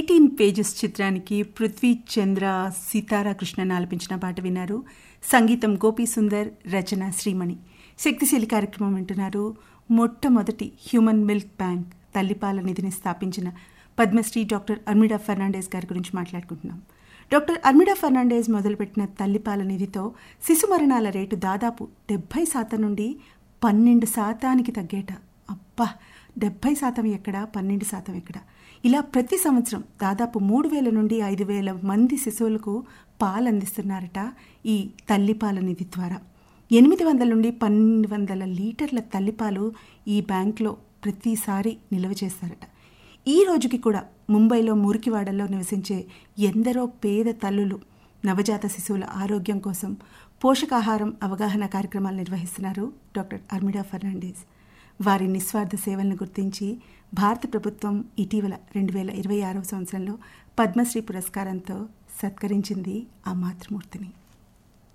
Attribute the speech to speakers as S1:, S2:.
S1: eighteen pages చిత్రానికి పృథ్వీ చంద్ర సీతారా కృష్ణన్ ఆలపించిన పాట విన్నారు సంగీతం గోపీ సుందర్ రచన శ్రీమణి శక్తిశీలి కార్యక్రమం వింటున్నారు మొట్టమొదటి హ్యూమన్ మిల్క్ బ్యాంక్ తల్లిపాల నిధిని స్థాపించిన పద్మశ్రీ డాక్టర్ అర్మిడా ఫెర్నాండేస్ గారి గురించి మాట్లాడుకుంటున్నాం డాక్టర్ అర్మిడా ఫెర్నాండేస్ మొదలుపెట్టిన తల్లిపాల నిధితో శిశు మరణాల రేటు దాదాపు డెబ్బై శాతం నుండి పన్నెండు శాతానికి తగ్గేట అబ్బా డెబ్బై శాతం ఎక్కడ పన్నెండు శాతం ఎక్కడ ఇలా ప్రతి సంవత్సరం దాదాపు మూడు వేల నుండి ఐదు వేల మంది శిశువులకు పాలు అందిస్తున్నారట ఈ తల్లిపాల నిధి ద్వారా ఎనిమిది వందల నుండి పన్నెండు వందల లీటర్ల తల్లిపాలు ఈ బ్యాంక్లో ప్రతిసారి నిల్వ చేస్తారట ఈ రోజుకి కూడా ముంబైలో మురికివాడల్లో నివసించే ఎందరో పేద తల్లులు నవజాత శిశువుల ఆరోగ్యం కోసం పోషకాహారం అవగాహన కార్యక్రమాలు నిర్వహిస్తున్నారు డాక్టర్ అర్మిడా ఫెర్నాండేస్ వారి నిస్వార్థ సేవలను గుర్తించి భారత ప్రభుత్వం ఇటీవల రెండు వేల ఇరవై ఆరవ సంవత్సరంలో పద్మశ్రీ పురస్కారంతో సత్కరించింది ఆ మాతృమూర్తిని